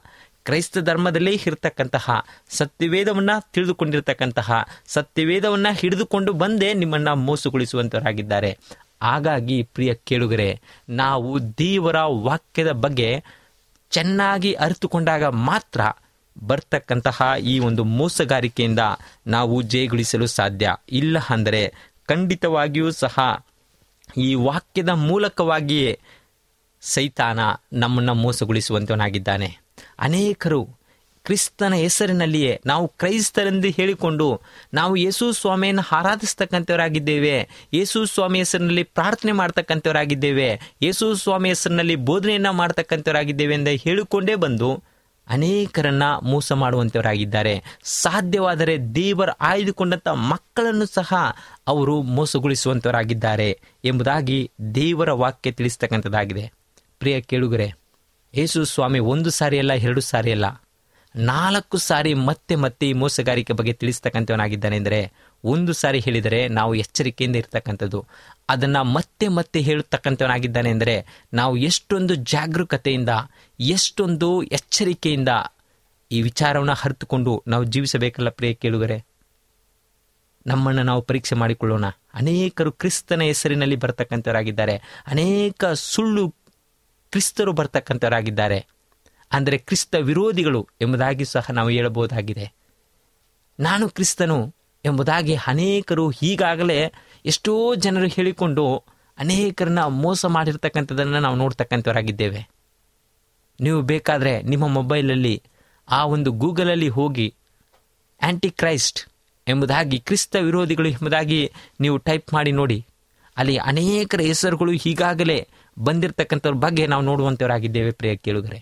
Speaker 4: ಕ್ರೈಸ್ತ ಧರ್ಮದಲ್ಲೇ ಇರತಕ್ಕಂತಹ ಸತ್ಯವೇದವನ್ನ ತಿಳಿದುಕೊಂಡಿರ್ತಕ್ಕಂತಹ ಸತ್ಯವೇದವನ್ನ ಹಿಡಿದುಕೊಂಡು ಬಂದೇ ನಿಮ್ಮನ್ನ ಮೋಸಗೊಳಿಸುವಂತವರಾಗಿದ್ದಾರೆ ಹಾಗಾಗಿ ಪ್ರಿಯ ಕೇಳುಗರೆ ನಾವು ದೇವರ ವಾಕ್ಯದ ಬಗ್ಗೆ ಚೆನ್ನಾಗಿ ಅರಿತುಕೊಂಡಾಗ ಮಾತ್ರ ಬರ್ತಕ್ಕಂತಹ ಈ ಒಂದು ಮೋಸಗಾರಿಕೆಯಿಂದ ನಾವು ಜಯಗಳಿಸಲು ಸಾಧ್ಯ ಇಲ್ಲ ಅಂದರೆ ಖಂಡಿತವಾಗಿಯೂ ಸಹ ಈ ವಾಕ್ಯದ ಮೂಲಕವಾಗಿಯೇ ಸೈತಾನ ನಮ್ಮನ್ನು ಮೋಸಗೊಳಿಸುವಂತವನಾಗಿದ್ದಾನೆ ಅನೇಕರು ಕ್ರಿಸ್ತನ ಹೆಸರಿನಲ್ಲಿಯೇ ನಾವು ಕ್ರೈಸ್ತರೆಂದು ಹೇಳಿಕೊಂಡು ನಾವು ಯೇಸು ಸ್ವಾಮಿಯನ್ನು ಆರಾಧಿಸ್ತಕ್ಕಂಥವರಾಗಿದ್ದೇವೆ ಯೇಸು ಸ್ವಾಮಿ ಹೆಸರಿನಲ್ಲಿ ಪ್ರಾರ್ಥನೆ ಮಾಡ್ತಕ್ಕಂಥವರಾಗಿದ್ದೇವೆ ಯೇಸು ಸ್ವಾಮಿ ಹೆಸರಿನಲ್ಲಿ ಬೋಧನೆಯನ್ನ ಮಾಡ್ತಕ್ಕಂಥವರಾಗಿದ್ದೇವೆ ಎಂದು ಹೇಳಿಕೊಂಡೇ ಬಂದು ಅನೇಕರನ್ನ ಮೋಸ ಮಾಡುವಂತವರಾಗಿದ್ದಾರೆ ಸಾಧ್ಯವಾದರೆ ದೇವರ ಆಯ್ದುಕೊಂಡಂತ ಮಕ್ಕಳನ್ನು ಸಹ ಅವರು ಮೋಸಗೊಳಿಸುವಂತವರಾಗಿದ್ದಾರೆ ಎಂಬುದಾಗಿ ದೇವರ ವಾಕ್ಯ ತಿಳಿಸ್ತಕ್ಕಂಥದ್ದಾಗಿದೆ ಪ್ರಿಯ ಕೇಳುಗರೆ ಯೇಸು ಸ್ವಾಮಿ ಒಂದು ಸಾರಿ ಅಲ್ಲ ಎರಡು ಸಾರಿ ಅಲ್ಲ ನಾಲ್ಕು ಸಾರಿ ಮತ್ತೆ ಮತ್ತೆ ಈ ಮೋಸಗಾರಿಕೆ ಬಗ್ಗೆ ತಿಳಿಸ್ತಕ್ಕಂಥವನಾಗಿದ್ದಾನೆ ಅಂದರೆ ಒಂದು ಸಾರಿ ಹೇಳಿದರೆ ನಾವು ಎಚ್ಚರಿಕೆಯಿಂದ ಇರ್ತಕ್ಕಂಥದ್ದು ಅದನ್ನು ಮತ್ತೆ ಮತ್ತೆ ಹೇಳತಕ್ಕಂಥವನಾಗಿದ್ದಾನೆ ಅಂದರೆ ನಾವು ಎಷ್ಟೊಂದು ಜಾಗರೂಕತೆಯಿಂದ ಎಷ್ಟೊಂದು ಎಚ್ಚರಿಕೆಯಿಂದ ಈ ವಿಚಾರವನ್ನು ಅರಿತುಕೊಂಡು ನಾವು ಜೀವಿಸಬೇಕಲ್ಲ ಪ್ರಿಯ ಕೇಳುಗರೆ ನಮ್ಮನ್ನು ನಾವು ಪರೀಕ್ಷೆ ಮಾಡಿಕೊಳ್ಳೋಣ ಅನೇಕರು ಕ್ರಿಸ್ತನ ಹೆಸರಿನಲ್ಲಿ ಬರ್ತಕ್ಕಂಥವರಾಗಿದ್ದಾರೆ ಅನೇಕ ಸುಳ್ಳು ಕ್ರಿಸ್ತರು ಬರ್ತಕ್ಕಂಥವರಾಗಿದ್ದಾರೆ ಅಂದರೆ ಕ್ರಿಸ್ತ ವಿರೋಧಿಗಳು ಎಂಬುದಾಗಿ ಸಹ ನಾವು ಹೇಳಬಹುದಾಗಿದೆ ನಾನು ಕ್ರಿಸ್ತನು ಎಂಬುದಾಗಿ ಅನೇಕರು ಈಗಾಗಲೇ ಎಷ್ಟೋ ಜನರು ಹೇಳಿಕೊಂಡು ಅನೇಕರನ್ನ ಮೋಸ ಮಾಡಿರ್ತಕ್ಕಂಥದ್ದನ್ನು ನಾವು ನೋಡ್ತಕ್ಕಂಥವರಾಗಿದ್ದೇವೆ ನೀವು ಬೇಕಾದರೆ ನಿಮ್ಮ ಮೊಬೈಲಲ್ಲಿ ಆ ಒಂದು ಗೂಗಲಲ್ಲಿ ಹೋಗಿ ಆಂಟಿ ಕ್ರೈಸ್ಟ್ ಎಂಬುದಾಗಿ ಕ್ರಿಸ್ತ ವಿರೋಧಿಗಳು ಎಂಬುದಾಗಿ ನೀವು ಟೈಪ್ ಮಾಡಿ ನೋಡಿ ಅಲ್ಲಿ ಅನೇಕರ ಹೆಸರುಗಳು ಈಗಾಗಲೇ ಬಂದಿರತಕ್ಕಂಥವ್ರ ಬಗ್ಗೆ ನಾವು ನೋಡುವಂಥವರಾಗಿದ್ದೇವೆ ಪ್ರಿಯ ಕೇಳುಗರೆ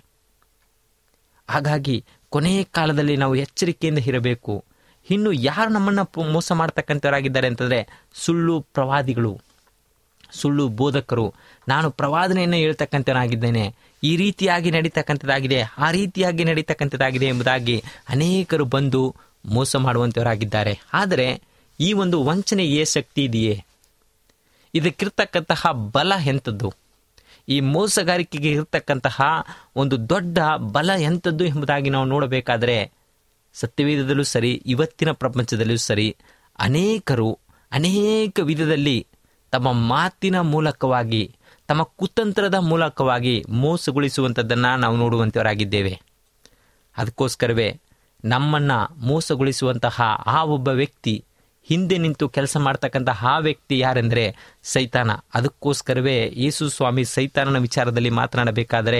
Speaker 4: ಹಾಗಾಗಿ ಕೊನೆಯ ಕಾಲದಲ್ಲಿ ನಾವು ಎಚ್ಚರಿಕೆಯಿಂದ ಇರಬೇಕು ಇನ್ನು ಯಾರು ನಮ್ಮನ್ನ ಪ- ಮೋಸ ಮಾಡ್ತಕ್ಕಂಥವರಾಗಿದ್ದಾರೆ ಅಂತಂದ್ರೆ ಸುಳ್ಳು ಪ್ರವಾದಿಗಳು ಸುಳ್ಳು ಬೋಧಕರು ನಾನು ಪ್ರವಾದನೆಯನ್ನು ಹೇಳ್ತಕ್ಕಂಥನಾಗಿದ್ದೇನೆ ಈ ರೀತಿಯಾಗಿ ನಡೀತಕ್ಕಂಥದ್ದಾಗಿದೆ ಆ ರೀತಿಯಾಗಿ ನಡೀತಕ್ಕಂಥದ್ದಾಗಿದೆ ಎಂಬುದಾಗಿ ಅನೇಕರು ಬಂದು ಮೋಸ ಮಾಡುವಂಥವರಾಗಿದ್ದಾರೆ ಆದರೆ ಈ ಒಂದು ವಂಚನೆಗೆ ಶಕ್ತಿ ಇದೆಯೇ ಇದಕ್ಕಿರ್ತಕ್ಕಂತಹ ಬಲ ಎಂಥದ್ದು ಈ ಮೋಸಗಾರಿಕೆಗೆ ಇರತಕ್ಕಂತಹ ಒಂದು ದೊಡ್ಡ ಬಲ ಎಂಥದ್ದು ಎಂಬುದಾಗಿ ನಾವು ನೋಡಬೇಕಾದರೆ ಸತ್ಯವೇದದಲ್ಲೂ ಸರಿ ಇವತ್ತಿನ ಪ್ರಪಂಚದಲ್ಲೂ ಸರಿ ಅನೇಕರು ಅನೇಕ ವಿಧದಲ್ಲಿ ತಮ್ಮ ಮಾತಿನ ಮೂಲಕವಾಗಿ ತಮ್ಮ ಕುತಂತ್ರದ ಮೂಲಕವಾಗಿ ಮೋಸಗೊಳಿಸುವಂಥದ್ದನ್ನು ನಾವು ನೋಡುವಂಥವರಾಗಿದ್ದೇವೆ ಅದಕ್ಕೋಸ್ಕರವೇ ನಮ್ಮನ್ನ ಮೋಸಗೊಳಿಸುವಂತಹ ಆ ಒಬ್ಬ ವ್ಯಕ್ತಿ ಹಿಂದೆ ನಿಂತು ಕೆಲಸ ಮಾಡ್ತಕ್ಕಂತಹ ಆ ವ್ಯಕ್ತಿ ಯಾರೆಂದರೆ ಸೈತಾನ ಅದಕ್ಕೋಸ್ಕರವೇ ಯೇಸು ಸ್ವಾಮಿ ಸೈತಾನನ ವಿಚಾರದಲ್ಲಿ ಮಾತನಾಡಬೇಕಾದರೆ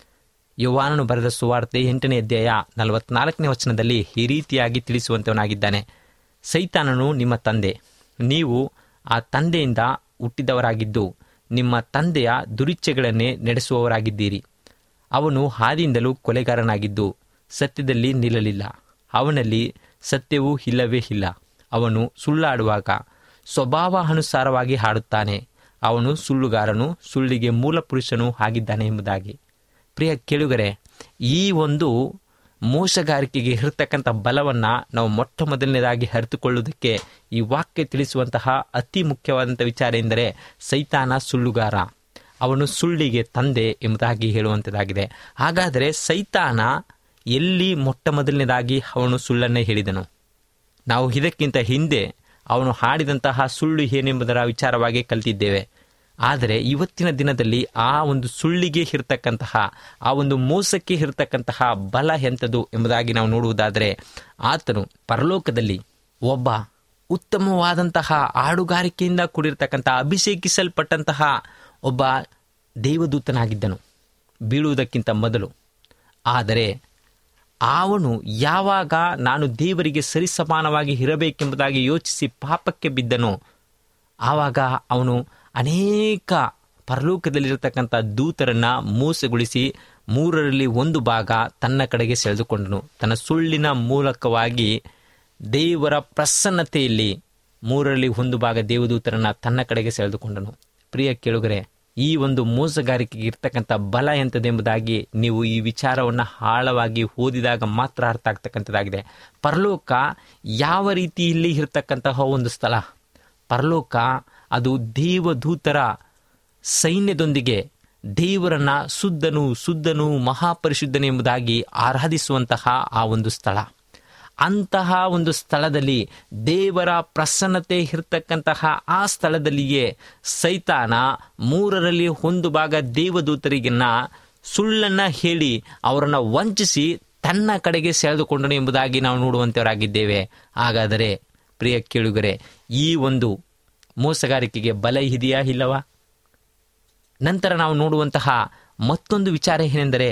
Speaker 4: ಯೋವಾನನು ಬರೆದ ಸುವಾರ್ತೆ ಎಂಟನೇ ಅಧ್ಯಾಯ ನಲವತ್ನಾಲ್ಕನೇ ವಚನದಲ್ಲಿ ಈ ರೀತಿಯಾಗಿ ತಿಳಿಸುವಂತವನಾಗಿದ್ದಾನೆ ಸೈತಾನನು ನಿಮ್ಮ ತಂದೆ ನೀವು ಆ ತಂದೆಯಿಂದ ಹುಟ್ಟಿದವರಾಗಿದ್ದು ನಿಮ್ಮ ತಂದೆಯ ದುರಿಚ್ಛೆಗಳನ್ನೇ ನಡೆಸುವವರಾಗಿದ್ದೀರಿ ಅವನು ಹಾದಿಯಿಂದಲೂ ಕೊಲೆಗಾರನಾಗಿದ್ದು ಸತ್ಯದಲ್ಲಿ ನಿಲ್ಲಲಿಲ್ಲ ಅವನಲ್ಲಿ ಸತ್ಯವೂ ಇಲ್ಲವೇ ಇಲ್ಲ ಅವನು ಸುಳ್ಳಾಡುವಾಗ ಸ್ವಭಾವ ಅನುಸಾರವಾಗಿ ಹಾಡುತ್ತಾನೆ ಅವನು ಸುಳ್ಳುಗಾರನು ಸುಳ್ಳಿಗೆ ಮೂಲ ಪುರುಷನೂ ಆಗಿದ್ದಾನೆ ಎಂಬುದಾಗಿ ಪ್ರಿಯ ಕೇಳುಗರೆ ಈ ಒಂದು ಮೋಸಗಾರಿಕೆಗೆ ಇರತಕ್ಕಂಥ ಬಲವನ್ನು ನಾವು ಮೊಟ್ಟ ಮೊದಲನೇದಾಗಿ ಅರಿತುಕೊಳ್ಳುವುದಕ್ಕೆ ಈ ವಾಕ್ಯ ತಿಳಿಸುವಂತಹ ಅತಿ ಮುಖ್ಯವಾದಂಥ ವಿಚಾರ ಎಂದರೆ ಸೈತಾನ ಸುಳ್ಳುಗಾರ ಅವನು ಸುಳ್ಳಿಗೆ ತಂದೆ ಎಂಬುದಾಗಿ ಹೇಳುವಂಥದ್ದಾಗಿದೆ ಹಾಗಾದರೆ ಸೈತಾನ ಎಲ್ಲಿ ಮೊಟ್ಟ ಮೊದಲನೇದಾಗಿ ಅವನು ಸುಳ್ಳನ್ನೇ ಹೇಳಿದನು ನಾವು ಇದಕ್ಕಿಂತ ಹಿಂದೆ ಅವನು ಹಾಡಿದಂತಹ ಸುಳ್ಳು ಏನೆಂಬುದರ ವಿಚಾರವಾಗಿ ಕಲಿತಿದ್ದೇವೆ ಆದರೆ ಇವತ್ತಿನ ದಿನದಲ್ಲಿ ಆ ಒಂದು ಸುಳ್ಳಿಗೆ ಇರತಕ್ಕಂತಹ ಆ ಒಂದು ಮೋಸಕ್ಕೆ ಇರತಕ್ಕಂತಹ ಬಲ ಎಂಥದ್ದು ಎಂಬುದಾಗಿ ನಾವು ನೋಡುವುದಾದರೆ ಆತನು ಪರಲೋಕದಲ್ಲಿ ಒಬ್ಬ ಉತ್ತಮವಾದಂತಹ ಹಾಡುಗಾರಿಕೆಯಿಂದ ಕೂಡಿರ್ತಕ್ಕಂತಹ ಅಭಿಷೇಕಿಸಲ್ಪಟ್ಟಂತಹ ಒಬ್ಬ ದೇವದೂತನಾಗಿದ್ದನು ಬೀಳುವುದಕ್ಕಿಂತ ಮೊದಲು ಆದರೆ ಅವನು ಯಾವಾಗ ನಾನು ದೇವರಿಗೆ ಸರಿಸಮಾನವಾಗಿ ಇರಬೇಕೆಂಬುದಾಗಿ ಯೋಚಿಸಿ ಪಾಪಕ್ಕೆ ಬಿದ್ದನೋ ಆವಾಗ ಅವನು ಅನೇಕ ಪರಲೋಕದಲ್ಲಿರತಕ್ಕಂಥ ದೂತರನ್ನ ಮೋಸಗೊಳಿಸಿ ಮೂರರಲ್ಲಿ ಒಂದು ಭಾಗ ತನ್ನ ಕಡೆಗೆ ಸೆಳೆದುಕೊಂಡನು ತನ್ನ ಸುಳ್ಳಿನ ಮೂಲಕವಾಗಿ ದೇವರ ಪ್ರಸನ್ನತೆಯಲ್ಲಿ ಮೂರರಲ್ಲಿ ಒಂದು ಭಾಗ ದೇವದೂತರನ್ನ ತನ್ನ ಕಡೆಗೆ ಸೆಳೆದುಕೊಂಡನು ಪ್ರಿಯ ಕೇಳುಗರೆ ಈ ಒಂದು ಮೋಸಗಾರಿಕೆಗೆ ಇರ್ತಕ್ಕಂಥ ಬಲ ಎಂಥದ್ದೆಂಬುದಾಗಿ ನೀವು ಈ ವಿಚಾರವನ್ನು ಆಳವಾಗಿ ಓದಿದಾಗ ಮಾತ್ರ ಅರ್ಥ ಆಗ್ತಕ್ಕಂಥದ್ದಾಗಿದೆ ಪರಲೋಕ ಯಾವ ರೀತಿಯಲ್ಲಿ ಇರತಕ್ಕಂತಹ ಒಂದು ಸ್ಥಳ ಪರಲೋಕ ಅದು ದೇವದೂತರ ಸೈನ್ಯದೊಂದಿಗೆ ದೇವರನ್ನ ಶುದ್ಧನು ಶುದ್ಧನು ಮಹಾಪರಿಶುದ್ಧನು ಎಂಬುದಾಗಿ ಆರಾಧಿಸುವಂತಹ ಆ ಒಂದು ಸ್ಥಳ ಅಂತಹ ಒಂದು ಸ್ಥಳದಲ್ಲಿ ದೇವರ ಪ್ರಸನ್ನತೆ ಇರತಕ್ಕಂತಹ ಆ ಸ್ಥಳದಲ್ಲಿಯೇ ಸೈತಾನ ಮೂರರಲ್ಲಿ ಒಂದು ಭಾಗ ದೇವದೂತರಿಗನ್ನ ಸುಳ್ಳನ್ನ ಹೇಳಿ ಅವರನ್ನ ವಂಚಿಸಿ ತನ್ನ ಕಡೆಗೆ ಸೆಳೆದುಕೊಂಡನು ಎಂಬುದಾಗಿ ನಾವು ನೋಡುವಂತವರಾಗಿದ್ದೇವೆ ಹಾಗಾದರೆ ಪ್ರಿಯ ಕೇಳುಗರೆ ಈ ಒಂದು ಮೋಸಗಾರಿಕೆಗೆ ಬಲ ಇದೆಯಾ ಇಲ್ಲವಾ ನಂತರ ನಾವು ನೋಡುವಂತಹ ಮತ್ತೊಂದು ವಿಚಾರ ಏನೆಂದರೆ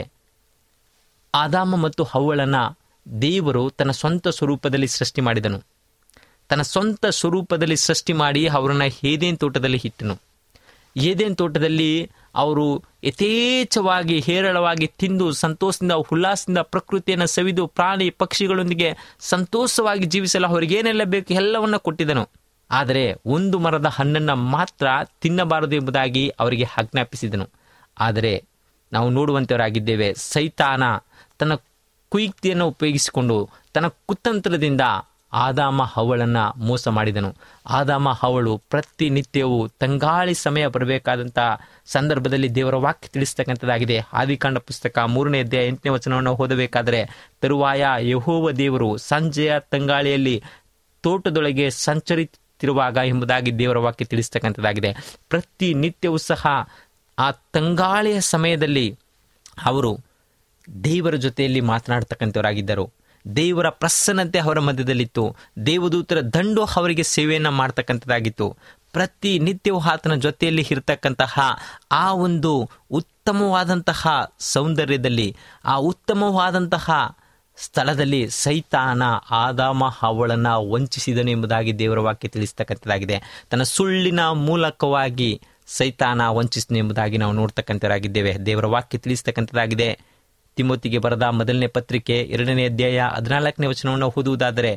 Speaker 4: ಆದಾಮ ಮತ್ತು ಹವ್ವಳನ್ನ ದೇವರು ತನ್ನ ಸ್ವಂತ ಸ್ವರೂಪದಲ್ಲಿ ಸೃಷ್ಟಿ ಮಾಡಿದನು ತನ್ನ ಸ್ವಂತ ಸ್ವರೂಪದಲ್ಲಿ ಸೃಷ್ಟಿ ಮಾಡಿ ಅವರನ್ನ ಏದೇನ್ ತೋಟದಲ್ಲಿ ಇಟ್ಟನು ಏದೇನ್ ತೋಟದಲ್ಲಿ ಅವರು ಯಥೇಚ್ಛವಾಗಿ ಹೇರಳವಾಗಿ ತಿಂದು ಸಂತೋಷದಿಂದ ಉಲ್ಲಾಸದಿಂದ ಪ್ರಕೃತಿಯನ್ನು ಸವಿದು ಪ್ರಾಣಿ ಪಕ್ಷಿಗಳೊಂದಿಗೆ ಸಂತೋಷವಾಗಿ ಜೀವಿಸಲು ಅವರಿಗೇನೆಲ್ಲ ಬೇಕು ಎಲ್ಲವನ್ನ ಕೊಟ್ಟಿದನು ಆದರೆ ಒಂದು ಮರದ ಹಣ್ಣನ್ನು ಮಾತ್ರ ತಿನ್ನಬಾರದು ಎಂಬುದಾಗಿ ಅವರಿಗೆ ಆಜ್ಞಾಪಿಸಿದನು ಆದರೆ ನಾವು ನೋಡುವಂತವರಾಗಿದ್ದೇವೆ ಸೈತಾನ ತನ್ನ ಕುಯುಕ್ತಿಯನ್ನು ಉಪಯೋಗಿಸಿಕೊಂಡು ತನ್ನ ಕುತಂತ್ರದಿಂದ ಆದಾಮ ಹವಳನ್ನ ಮೋಸ ಮಾಡಿದನು ಆದಾಮ ಹವಳು ಪ್ರತಿನಿತ್ಯವೂ ತಂಗಾಳಿ ಸಮಯ ಬರಬೇಕಾದಂಥ ಸಂದರ್ಭದಲ್ಲಿ ದೇವರ ವಾಕ್ಯ ತಿಳಿಸ್ತಕ್ಕಂಥದ್ದಾಗಿದೆ ಆದಿಕಾಂಡ ಪುಸ್ತಕ ಮೂರನೇ ಅಧ್ಯಾಯ ಎಂಟನೇ ವಚನವನ್ನು ಓದಬೇಕಾದರೆ ತರುವಾಯ ಯಹೋವ ದೇವರು ಸಂಜೆಯ ತಂಗಾಳಿಯಲ್ಲಿ ತೋಟದೊಳಗೆ ಸಂಚರಿತಿರುವಾಗ ಎಂಬುದಾಗಿ ದೇವರ ವಾಕ್ಯ ತಿಳಿಸ್ತಕ್ಕಂಥದ್ದಾಗಿದೆ ಪ್ರತಿನಿತ್ಯವೂ ಸಹ ಆ ತಂಗಾಳಿಯ ಸಮಯದಲ್ಲಿ ಅವರು ದೇವರ ಜೊತೆಯಲ್ಲಿ ಮಾತನಾಡ್ತಕ್ಕಂಥವರಾಗಿದ್ದರು ದೇವರ ಪ್ರಸನ್ನತೆ ಅವರ ಮಧ್ಯದಲ್ಲಿತ್ತು ದೇವದೂತರ ದಂಡು ಅವರಿಗೆ ಸೇವೆಯನ್ನು ಮಾಡ್ತಕ್ಕಂಥದ್ದಾಗಿತ್ತು ಪ್ರತಿನಿತ್ಯವೂ ಆತನ ಜೊತೆಯಲ್ಲಿ ಇರತಕ್ಕಂತಹ ಆ ಒಂದು ಉತ್ತಮವಾದಂತಹ ಸೌಂದರ್ಯದಲ್ಲಿ ಆ ಉತ್ತಮವಾದಂತಹ ಸ್ಥಳದಲ್ಲಿ ಸೈತಾನ ಆದಾಮ ಅವಳನ್ನ ವಂಚಿಸಿದನು ಎಂಬುದಾಗಿ ದೇವರ ವಾಕ್ಯ ತಿಳಿಸ್ತಕ್ಕಂಥದ್ದಾಗಿದೆ ತನ್ನ ಸುಳ್ಳಿನ ಮೂಲಕವಾಗಿ ಸೈತಾನ ವಂಚಿಸಿದನು ಎಂಬುದಾಗಿ ನಾವು ನೋಡ್ತಕ್ಕಂಥವರಾಗಿದ್ದೇವೆ ದೇವರ ವಾಕ್ಯ ತಿಳಿಸ್ತಕ್ಕಂಥದ್ದಾಗಿದೆ ತಿಮೋತಿಗೆ ಬರೆದ ಮೊದಲನೇ ಪತ್ರಿಕೆ ಎರಡನೇ ಅಧ್ಯಾಯ ಹದಿನಾಲ್ಕನೇ ವಚನವನ್ನು ಓದುವುದಾದರೆ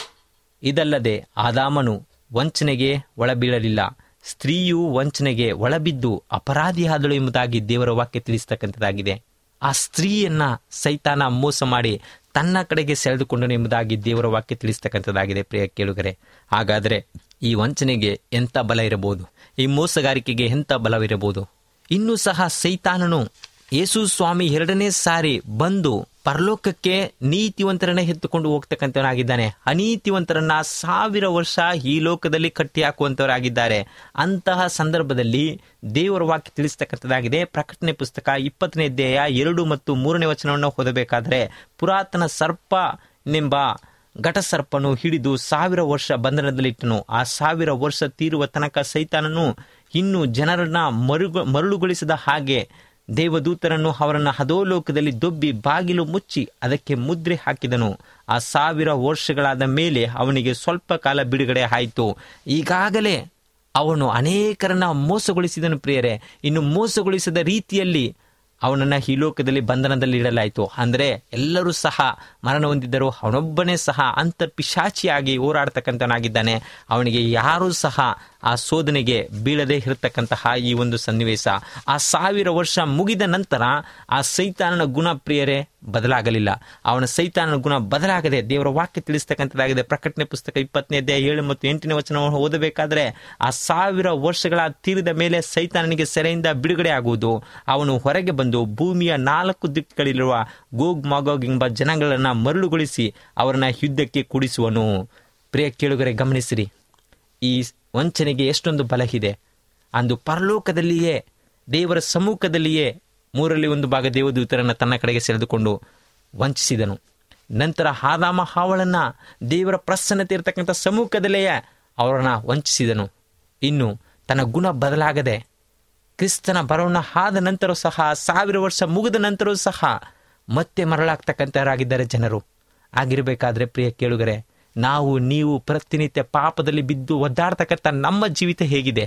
Speaker 4: ಇದಲ್ಲದೆ ಆದಾಮನು ವಂಚನೆಗೆ ಒಳಬೀಳಲಿಲ್ಲ ಸ್ತ್ರೀಯು ವಂಚನೆಗೆ ಒಳಬಿದ್ದು ಅಪರಾಧಿಯಾದಳು ಎಂಬುದಾಗಿ ದೇವರ ವಾಕ್ಯ ತಿಳಿಸ್ತಕ್ಕಂಥದ್ದಾಗಿದೆ ಆ ಸ್ತ್ರೀಯನ್ನ ಸೈತಾನ ಮೋಸ ಮಾಡಿ ತನ್ನ ಕಡೆಗೆ ಸೆಳೆದುಕೊಂಡನು ಎಂಬುದಾಗಿ ದೇವರ ವಾಕ್ಯ ತಿಳಿಸ್ತಕ್ಕಂಥದ್ದಾಗಿದೆ ಪ್ರಿಯ ಕೇಳುಗರೆ ಹಾಗಾದರೆ ಈ ವಂಚನೆಗೆ ಎಂಥ ಬಲ ಇರಬಹುದು ಈ ಮೋಸಗಾರಿಕೆಗೆ ಎಂಥ ಬಲವಿರಬಹುದು ಇನ್ನೂ ಸಹ ಸೈತಾನನು ಯೇಸು ಸ್ವಾಮಿ ಎರಡನೇ ಸಾರಿ ಬಂದು ಪರಲೋಕಕ್ಕೆ ನೀತಿವಂತರನ್ನ ಎತ್ತುಕೊಂಡು ಹೋಗ್ತಕ್ಕಂಥವನಾಗಿದ್ದಾನೆ ಅನೀತಿವಂತರನ್ನ ಸಾವಿರ ವರ್ಷ ಈ ಲೋಕದಲ್ಲಿ ಕಟ್ಟಿ ಹಾಕುವಂತವರಾಗಿದ್ದಾರೆ ಅಂತಹ ಸಂದರ್ಭದಲ್ಲಿ ದೇವರ ವಾಕ್ಯ ತಿಳಿಸ್ತಕ್ಕಂಥದ್ದಾಗಿದೆ ಪ್ರಕಟಣೆ ಪುಸ್ತಕ ಇಪ್ಪತ್ತನೇ ಅಧ್ಯಾಯ ಎರಡು ಮತ್ತು ಮೂರನೇ ವಚನವನ್ನು ಓದಬೇಕಾದ್ರೆ ಪುರಾತನ ಸರ್ಪನೆಂಬ ಘಟಸರ್ಪನು ಹಿಡಿದು ಸಾವಿರ ವರ್ಷ ಬಂಧನದಲ್ಲಿಟ್ಟನು ಆ ಸಾವಿರ ವರ್ಷ ತೀರುವ ತನಕ ಸೈತಾನನು ಇನ್ನು ಜನರನ್ನ ಮರುಗ ಮರಳುಗೊಳಿಸದ ಹಾಗೆ ದೇವದೂತರನ್ನು ಅವರನ್ನ ಹದೋಲೋಕದಲ್ಲಿ ದೊಬ್ಬಿ ಬಾಗಿಲು ಮುಚ್ಚಿ ಅದಕ್ಕೆ ಮುದ್ರೆ ಹಾಕಿದನು ಆ ಸಾವಿರ ವರ್ಷಗಳಾದ ಮೇಲೆ ಅವನಿಗೆ ಸ್ವಲ್ಪ ಕಾಲ ಬಿಡುಗಡೆ ಆಯಿತು ಈಗಾಗಲೇ ಅವನು ಅನೇಕರನ್ನ ಮೋಸಗೊಳಿಸಿದನು ಪ್ರಿಯರೇ ಇನ್ನು ಮೋಸಗೊಳಿಸದ ರೀತಿಯಲ್ಲಿ ಅವನನ್ನ ಈ ಲೋಕದಲ್ಲಿ ಬಂಧನದಲ್ಲಿ ಇಡಲಾಯಿತು ಅಂದರೆ ಎಲ್ಲರೂ ಸಹ ಮರಣ ಹೊಂದಿದ್ದರು ಅವನೊಬ್ಬನೇ ಸಹ ಅಂತರ್ಪಿಶಾಚಿಯಾಗಿ ಹೋರಾಡ್ತಕ್ಕಂಥವನಾಗಿದ್ದಾನೆ ಅವನಿಗೆ ಯಾರೂ ಸಹ ಆ ಶೋಧನೆಗೆ ಬೀಳದೇ ಇರತಕ್ಕಂತಹ ಈ ಒಂದು ಸನ್ನಿವೇಶ ಆ ಸಾವಿರ ವರ್ಷ ಮುಗಿದ ನಂತರ ಆ ಸೈತಾನನ ಗುಣ ಪ್ರಿಯರೇ ಬದಲಾಗಲಿಲ್ಲ ಅವನ ಸೈತಾನನ ಗುಣ ಬದಲಾಗದೆ ದೇವರ ವಾಕ್ಯ ತಿಳಿಸ್ತಕ್ಕಂಥದ್ದಾಗಿದೆ ಪ್ರಕಟಣೆ ಪುಸ್ತಕ ಇಪ್ಪತ್ತನೇ ಅಧ್ಯಾಯ ಏಳು ಮತ್ತು ಎಂಟನೇ ವಚನವನ್ನು ಓದಬೇಕಾದ್ರೆ ಆ ಸಾವಿರ ವರ್ಷಗಳ ತೀರಿದ ಮೇಲೆ ಸೈತಾನನಿಗೆ ಸೆರೆಯಿಂದ ಬಿಡುಗಡೆ ಆಗುವುದು ಅವನು ಹೊರಗೆ ಬಂದು ಭೂಮಿಯ ನಾಲ್ಕು ದಿಕ್ಕುಗಳಿರುವ ಗೋಗ್ ಮಾಗೋಗ್ ಎಂಬ ಜನಗಳನ್ನ ಮರಳುಗೊಳಿಸಿ ಅವರನ್ನ ಯುದ್ಧಕ್ಕೆ ಕೂಡಿಸುವನು ಪ್ರಿಯ ಕೇಳುಗರೆ ಗಮನಿಸಿರಿ ಈ ವಂಚನೆಗೆ ಎಷ್ಟೊಂದು ಬಲ ಇದೆ ಅಂದು ಪರಲೋಕದಲ್ಲಿಯೇ ದೇವರ ಸಮ್ಮುಖದಲ್ಲಿಯೇ ಮೂರಲ್ಲಿ ಒಂದು ಭಾಗ ದೇವದೂತರನ್ನ ತನ್ನ ಕಡೆಗೆ ಸೆಳೆದುಕೊಂಡು ವಂಚಿಸಿದನು ನಂತರ ಆದಾಮ ಹಾವಳನ್ನ ದೇವರ ಪ್ರಸನ್ನತೆ ಇರತಕ್ಕಂಥ ಸಮ್ಮುಖದಲ್ಲಿಯೇ ಅವರನ್ನ ವಂಚಿಸಿದನು ಇನ್ನು ತನ್ನ ಗುಣ ಬದಲಾಗದೆ ಕ್ರಿಸ್ತನ ಬರೋಣ ಆದ ನಂತರ ಸಹ ಸಾವಿರ ವರ್ಷ ಮುಗಿದ ನಂತರವೂ ಸಹ ಮತ್ತೆ ಮರಳಾಗ್ತಕ್ಕಂಥವರಾಗಿದ್ದಾರೆ ಜನರು ಆಗಿರಬೇಕಾದ್ರೆ ಪ್ರಿಯ ಕೇಳುಗರೆ ನಾವು ನೀವು ಪ್ರತಿನಿತ್ಯ ಪಾಪದಲ್ಲಿ ಬಿದ್ದು ಒದ್ದಾಡ್ತಕ್ಕಂಥ ನಮ್ಮ ಜೀವಿತ ಹೇಗಿದೆ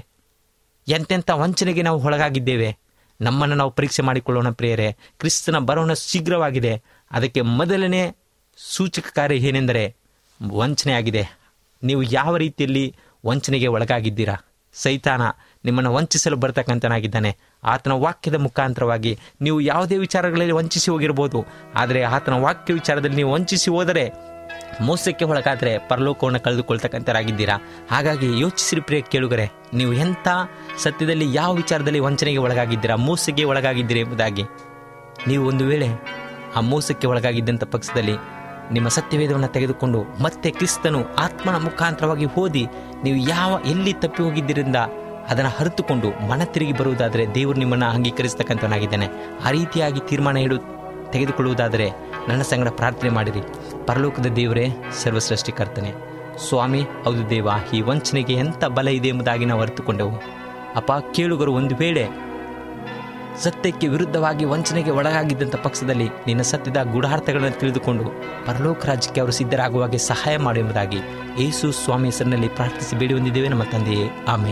Speaker 4: ಎಂತೆಂಥ ವಂಚನೆಗೆ ನಾವು ಒಳಗಾಗಿದ್ದೇವೆ ನಮ್ಮನ್ನು ನಾವು ಪರೀಕ್ಷೆ ಮಾಡಿಕೊಳ್ಳೋಣ ಪ್ರಿಯರೇ ಕ್ರಿಸ್ತನ ಬರೋಣ ಶೀಘ್ರವಾಗಿದೆ ಅದಕ್ಕೆ ಮೊದಲನೇ ಸೂಚಕ ಕಾರ್ಯ ಏನೆಂದರೆ ವಂಚನೆ ಆಗಿದೆ ನೀವು ಯಾವ ರೀತಿಯಲ್ಲಿ ವಂಚನೆಗೆ ಒಳಗಾಗಿದ್ದೀರಾ ಸೈತಾನ ನಿಮ್ಮನ್ನು ವಂಚಿಸಲು ಬರ್ತಕ್ಕಂಥನಾಗಿದ್ದಾನೆ ಆತನ ವಾಕ್ಯದ ಮುಖಾಂತರವಾಗಿ ನೀವು ಯಾವುದೇ ವಿಚಾರಗಳಲ್ಲಿ ವಂಚಿಸಿ ಹೋಗಿರ್ಬೋದು ಆದರೆ ಆತನ ವಾಕ್ಯ ವಿಚಾರದಲ್ಲಿ ನೀವು ವಂಚಿಸಿ ಹೋದರೆ ಮೋಸಕ್ಕೆ ಒಳಗಾದ್ರೆ ಪರಲೋಕವನ್ನು ಕಳೆದುಕೊಳ್ತಕ್ಕಂಥರಾಗಿದ್ದೀರಾ ಹಾಗಾಗಿ ಯೋಚಿಸಿರಿ ಪ್ರಿಯ ಕೇಳುಗರೆ ನೀವು ಎಂಥ ಸತ್ಯದಲ್ಲಿ ಯಾವ ವಿಚಾರದಲ್ಲಿ ವಂಚನೆಗೆ ಒಳಗಾಗಿದ್ದೀರಾ ಮೋಸಕ್ಕೆ ಒಳಗಾಗಿದ್ದೀರಾ ಎಂಬುದಾಗಿ ನೀವು ಒಂದು ವೇಳೆ ಆ ಮೋಸಕ್ಕೆ ಒಳಗಾಗಿದ್ದಂಥ ಪಕ್ಷದಲ್ಲಿ ನಿಮ್ಮ ಸತ್ಯವೇದವನ್ನು ತೆಗೆದುಕೊಂಡು ಮತ್ತೆ ಕ್ರಿಸ್ತನು ಆತ್ಮನ ಮುಖಾಂತರವಾಗಿ ಓದಿ ನೀವು ಯಾವ ಎಲ್ಲಿ ತಪ್ಪಿ ಹೋಗಿದ್ದರಿಂದ ಅದನ್ನು ಹರಿತುಕೊಂಡು ಮನ ತಿರುಗಿ ಬರುವುದಾದರೆ ದೇವರು ನಿಮ್ಮನ್ನು ಅಂಗೀಕರಿಸ್ತಕ್ಕಂಥವನಾಗಿದ್ದಾನೆ ಆ ರೀತಿಯಾಗಿ ತೀರ್ಮಾನ ಇಡು ತೆಗೆದುಕೊಳ್ಳುವುದಾದರೆ ನನ್ನ ಸಂಗಡ ಪ್ರಾರ್ಥನೆ ಮಾಡಿರಿ ಪರಲೋಕದ ದೇವರೇ ಸರ್ವಸೃಷ್ಟಿಕರ್ತನೆ ಸ್ವಾಮಿ ಹೌದು ದೇವ ಈ ವಂಚನೆಗೆ ಎಂಥ ಬಲ ಇದೆ ಎಂಬುದಾಗಿ ನಾವು ಅರಿತುಕೊಂಡೆವು ಅಪ್ಪ ಕೇಳುಗರು ಒಂದು ವೇಳೆ ಸತ್ಯಕ್ಕೆ ವಿರುದ್ಧವಾಗಿ ವಂಚನೆಗೆ ಒಳಗಾಗಿದ್ದಂಥ ಪಕ್ಷದಲ್ಲಿ ನಿನ್ನ ಸತ್ಯದ ಗೂಢಾರ್ಥಗಳನ್ನು ತಿಳಿದುಕೊಂಡು ಪರಲೋಕ ರಾಜ್ಯಕ್ಕೆ ಅವರು ಸಿದ್ಧರಾಗುವಾಗೆ ಸಹಾಯ ಮಾಡು ಎಂಬುದಾಗಿ ಯೇಸು ಸ್ವಾಮಿ ಹೆಸರಿನಲ್ಲಿ ಪ್ರಾರ್ಥಿಸಿ ಬೇಡಿ ಹೊಂದಿದ್ದೇವೆ ನಮ್ಮ ತಂದೆಯೇ ಆಮೆ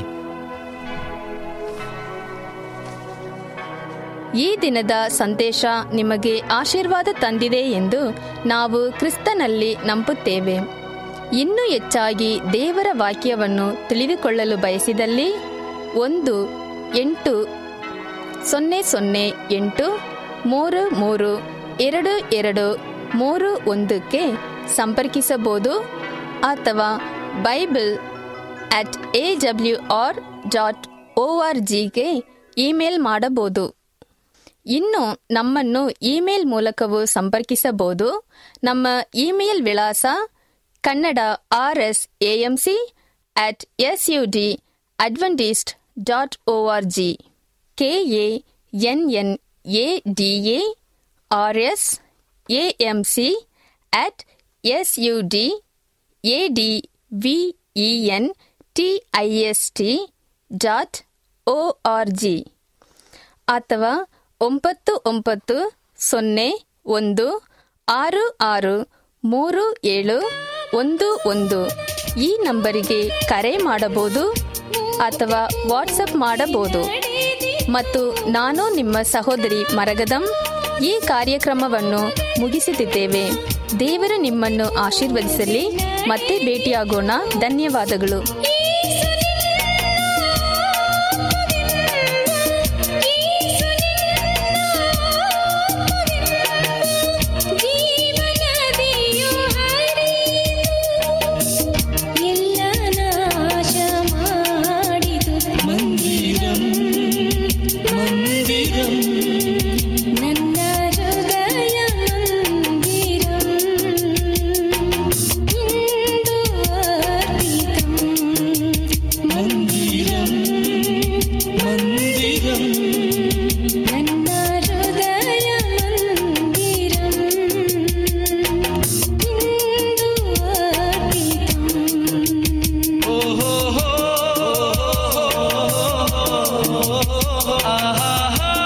Speaker 1: ಈ ದಿನದ ಸಂದೇಶ ನಿಮಗೆ ಆಶೀರ್ವಾದ ತಂದಿದೆ ಎಂದು ನಾವು ಕ್ರಿಸ್ತನಲ್ಲಿ ನಂಬುತ್ತೇವೆ ಇನ್ನೂ ಹೆಚ್ಚಾಗಿ ದೇವರ ವಾಕ್ಯವನ್ನು ತಿಳಿದುಕೊಳ್ಳಲು ಬಯಸಿದಲ್ಲಿ ಒಂದು ಎಂಟು ಸೊನ್ನೆ ಸೊನ್ನೆ ಎಂಟು ಮೂರು ಮೂರು ಎರಡು ಎರಡು ಮೂರು ಒಂದಕ್ಕೆ ಸಂಪರ್ಕಿಸಬಹುದು ಅಥವಾ Bible at A W R dot O R ಜಿಗೆ ಇಮೇಲ್ ಮಾಡಬಹುದು ಇನ್ನು ನಮ್ಮನ್ನು ಇಮೇಲ್ ಮೂಲಕವೂ ಸಂಪರ್ಕಿಸಬಹುದು ನಮ್ಮ ಇಮೇಲ್ ವಿಳಾಸ Kannada R S AMC at S U D Adventist dot O R G K A N N A D A R S A M C at S U D A D V E N T I S T dot O R G ಅಥವಾ ಒಂಬತ್ತು ಒಂಬತ್ತು ಸೊನ್ನೆ ಒಂದು ಆರು ಆರು ಮೂರು ಏಳು ಒಂದು ಒಂದು ಈ ನಂಬರಿಗೆ ಕರೆ ಮಾಡಬಹುದು ಅಥವಾ ವಾಟ್ಸಪ್ ಮಾಡಬಹುದು ಮತ್ತು ನಾನು ನಿಮ್ಮ ಸಹೋದರಿ ಮರಗದಂ ಈ ಕಾರ್ಯಕ್ರಮವನ್ನು ಮುಗಿಸುತ್ತಿದ್ದೇವೆ ದೇವರು ನಿಮ್ಮನ್ನು ಆಶೀರ್ವದಿಸಲಿ ಮತ್ತೆ ಭೇಟಿಯಾಗೋಣ ಧನ್ಯವಾದಗಳು
Speaker 3: ಜೀವನದಿಯು ಎಲ್ಲ ನಾಶ ಮಾಡಿದು
Speaker 2: मन्दिरं मन्दिरं
Speaker 3: ನನ್ನ ಹೃದಯ ಮಂದಿರಂ ಇಂದು ಅರ್ಪಿತಂ
Speaker 2: मन्दिरं मन्दिरं
Speaker 3: ನನ್ನ ಹೃದಯ ಮಂದಿರಂ ಇಂದು ಅರ್ಪಿತಂ
Speaker 2: ಆಹಾ